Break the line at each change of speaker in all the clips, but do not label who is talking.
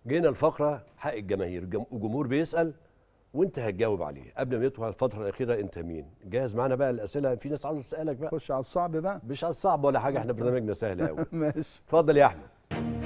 جينا الفقره حق الجماهير الجم- الجمهور بيسال وانت هتجاوب عليه قبل ما يدخل الفتره الاخيره انت مين جاهز معانا بقى الاسئله في ناس عاوزه تسالك بقى
خش على الصعب بقى
مش على الصعب ولا حاجه احنا برنامجنا سهل قوي
ماشي
اتفضل يا احمد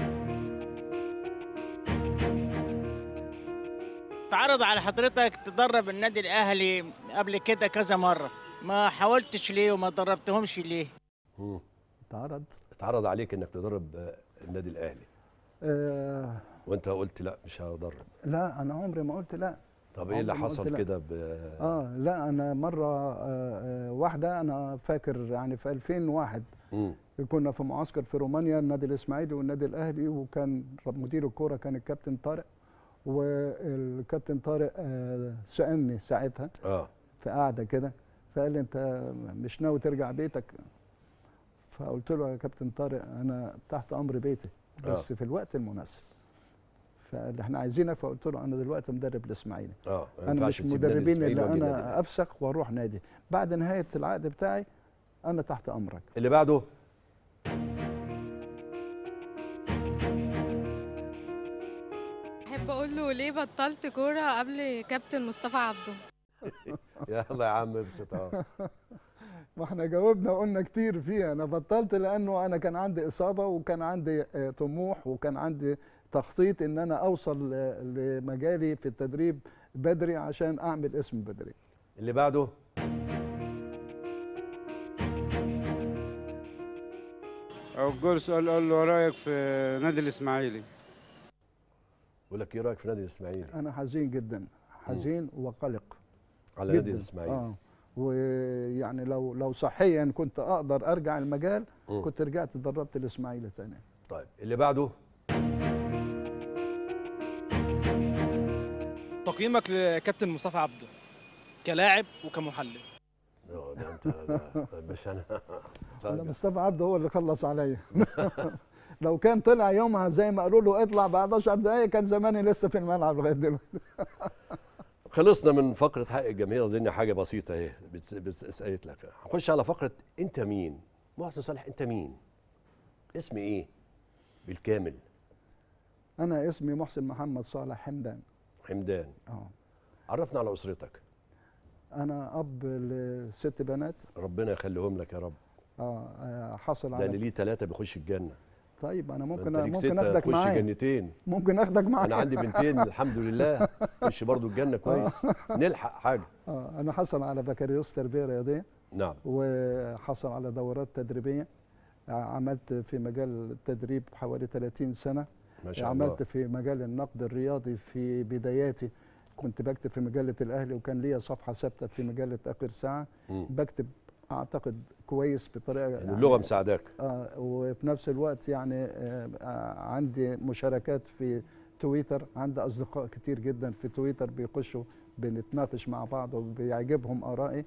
تعرض على حضرتك تدرب النادي الاهلي قبل كده كذا مره ما حاولتش ليه وما دربتهمش ليه
مم.
تعرض
اتعرض عليك انك تدرب آه، النادي الاهلي
آه
وانت قلت لا مش هدرب
لا انا عمري ما قلت لا
طب ايه اللي
عمري ما قلت
حصل
لا.
كده ب...
اه لا انا مره آه آه واحده انا فاكر يعني في 2001
مم.
كنا في معسكر في رومانيا النادي الاسماعيلي والنادي الاهلي وكان مدير الكوره كان الكابتن طارق والكابتن طارق آه سالني ساعتها
اه
في قعده كده فقال لي انت مش ناوي ترجع بيتك فقلت له يا كابتن طارق انا تحت امر بيتي بس
آه.
في الوقت المناسب فقال لي احنا عايزينك فقلت له انا دلوقتي مدرب الاسماعيلي
اه ما
انا
ينفعش
مش
تسيب نادي
مدربين
الإسماعيلي
اللي
وتجي نادي
انا
الأهلي.
افسخ واروح نادي بعد نهايه العقد بتاعي انا تحت امرك
اللي بعده
احب اقول له ليه بطلت كوره قبل كابتن مصطفى عبده
يلا يا عم ابسط اه
ما احنا جاوبنا وقلنا كتير فيها انا بطلت لانه انا كان عندي اصابه وكان عندي آه، طموح وكان عندي تخطيط ان انا اوصل ل- لمجالي في التدريب بدري عشان اعمل اسم بدري
اللي بعده
او الجول سؤال قال له رايك في نادي الاسماعيلي
بقول لك ايه رايك في نادي الاسماعيلي
انا حزين جدا حزين وقلق
على نادي
جداً.
الاسماعيلي
اه ويعني لو لو صحيا كنت اقدر ارجع المجال
مم.
كنت رجعت دربت الاسماعيلي تاني
طيب اللي بعده
تقييمك لكابتن مصطفى عبده كلاعب وكمحلل
اه ده انت ده- ده مش انا
ولا
طيب.
مصطفى عبده هو اللي خلص عليا لو كان طلع يومها زي ما قالوا له اطلع بعد 10 دقايق كان زماني لسه في الملعب لغايه دلوقتي
خلصنا من فقره حق الجماهير اظن حاجه بسيطه اهي بت- بتسالت لك هنخش على فقره انت مين محسن صالح انت مين اسم ايه بالكامل
انا اسمي محسن محمد صالح حمدان
حمدان
اه
عرفنا على اسرتك
انا اب لست بنات
ربنا يخليهم لك يا رب
اه آه، حصل
ده
على
اللي ليه ثلاثه بيخش الجنه
طيب انا
ده
ممكن
انت ليك
ممكن
سته
اخدك
تخش
معايا
جنتين
ممكن اخدك معايا
انا عندي بنتين الحمد لله خش برضو الجنه كويس نلحق حاجه
آه انا حصل على بكالوريوس تربيه رياضيه
نعم
وحصل على دورات تدريبيه آه، عملت في مجال التدريب حوالي 30 سنه
ما شاء
عملت
الله
في مجال النقد الرياضي في بداياتي كنت بكتب في مجله الاهلي وكان ليا صفحه ثابته في مجله اخر ساعه
مم.
بكتب اعتقد كويس بطريقه
يعني اللغه مساعداك
آه وفي نفس الوقت يعني آه آه عندي مشاركات في تويتر عندي اصدقاء كتير جدا في تويتر بيخشوا بنتناقش مع بعض وبيعجبهم ارائي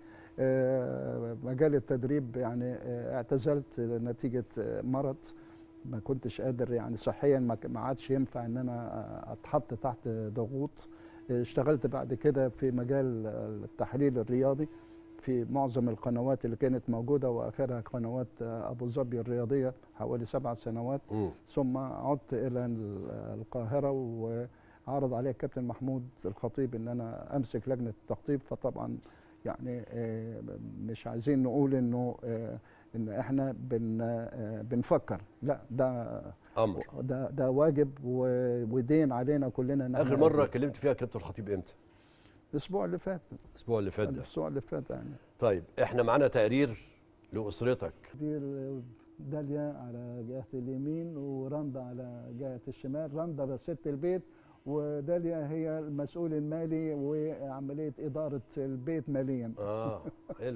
آه مجال التدريب يعني آه اعتزلت نتيجه آه مرض ما كنتش قادر يعني صحيا ما ك- ما عادش ينفع ان انا آه، اتحط تحت ضغوط آه، اشتغلت بعد كده في مجال آه، التحليل الرياضي في معظم القنوات اللي كانت موجوده واخرها قنوات آه، ابو ظبي الرياضيه حوالي سبع سنوات
مم.
ثم عدت الى ال- القاهره وعرض علي الكابتن محمود الخطيب ان انا امسك لجنه التخطيب فطبعا يعني آه، مش عايزين نقول انه آه، ان احنا بن آه، بنفكر لا ده
امر
ده ده واجب و- ودين علينا كلنا إن
اخر
إحنا
مره
نقدم.
كلمت فيها كابتن الخطيب امتى
الاسبوع اللي فات
الاسبوع اللي فات ده
الاسبوع اللي فات يعني
طيب احنا معانا تقرير لاسرتك
دي ال- داليا على جهة اليمين ورندا على جهة الشمال رندا بس ست البيت وداليا هي المسؤول المالي وعملية إدارة البيت ماليا
اه حلو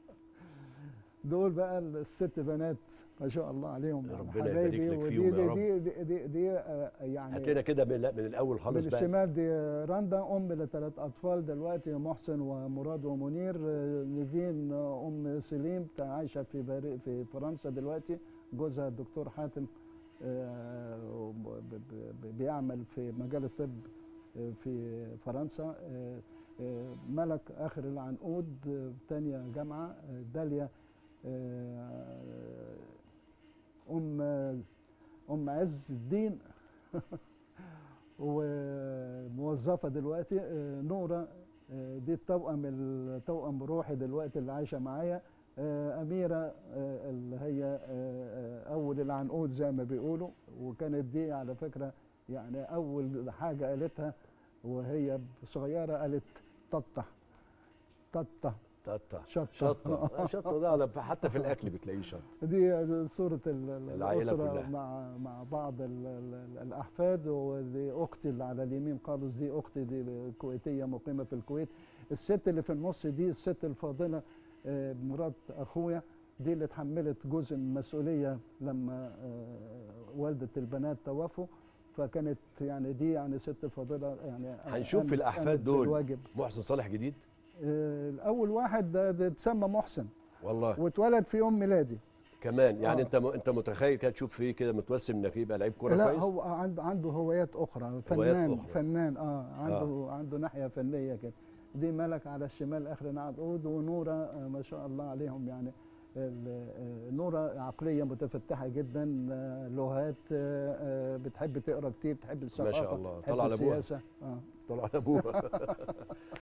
دول بقى الست بنات ما شاء الله عليهم يعني
ربنا يبارك
حبايبي
لك
ودي
فيهم يا
دي,
رب.
دي, دي, دي, دي آه، يعني
هات لنا كده من, من الاول
من
خالص بقى
الشمال دي رندا ام لثلاث اطفال دلوقتي محسن ومراد ومنير آه، نيفين آه، ام سليم بتاع عايشه في باري في فرنسا دلوقتي جوزها الدكتور حاتم آه، ب- ب- ب- بيعمل في مجال الطب آه، في فرنسا آه، آه، ملك اخر العنقود آه، تانية جامعه آه، داليا آه، ام ام عز الدين و موظفه دلوقتي آه، نوره آه، دي التوأم التوأم روحي دلوقتي اللي عايشه معايا آه، أميرة آه، اللي هي آه، آه، أول العنقود زي ما بيقولوا وكانت دي على فكرة يعني أول حاجة قالتها وهي صغيرة قالت تطة تطة
ططة
شطة
شطة آه، شطة ده على حتى في الأكل بتلاقيه شطة
دي صورة ال- ال-
العائلة
الأسرة
كلها.
مع مع بعض ال- ال- الأحفاد ودي أختي اللي على اليمين خالص دي أختي دي كويتية مقيمة في الكويت الست اللي في النص دي الست الفاضلة آه، مرات أخويا دي اللي اتحملت جزء من المسؤولية لما آه، والدة البنات توفوا فكانت يعني دي يعني ست فاضلة يعني
هنشوف في
قامت-
الأحفاد
قامت
دول.
بالواجب
محسن صالح جديد
آه، الأول واحد ده ده اتسمى محسن
والله
واتولد في يوم ميلادي
كمان يعني
آه.
انت م... انت متخيل كده تشوف فيه كده متوسم انك يبقى لعيب كوره
لا
كويس
هو عنده عنده هوايات اخرى
هوايات
فنان
أخرى.
فنان اه عنده آه. عنده ناحيه فنيه كده دي ملك على الشمال اخر نعقود ونوره آه ما شاء الله عليهم يعني ال- آه، نوره عقليه متفتحه جدا آه، لغات آه، آه، بتحب تقرا كتير بتحب الثقافه
الله.
بتحب
طلع لأبوها.
السياسه اه
طلع على ابوها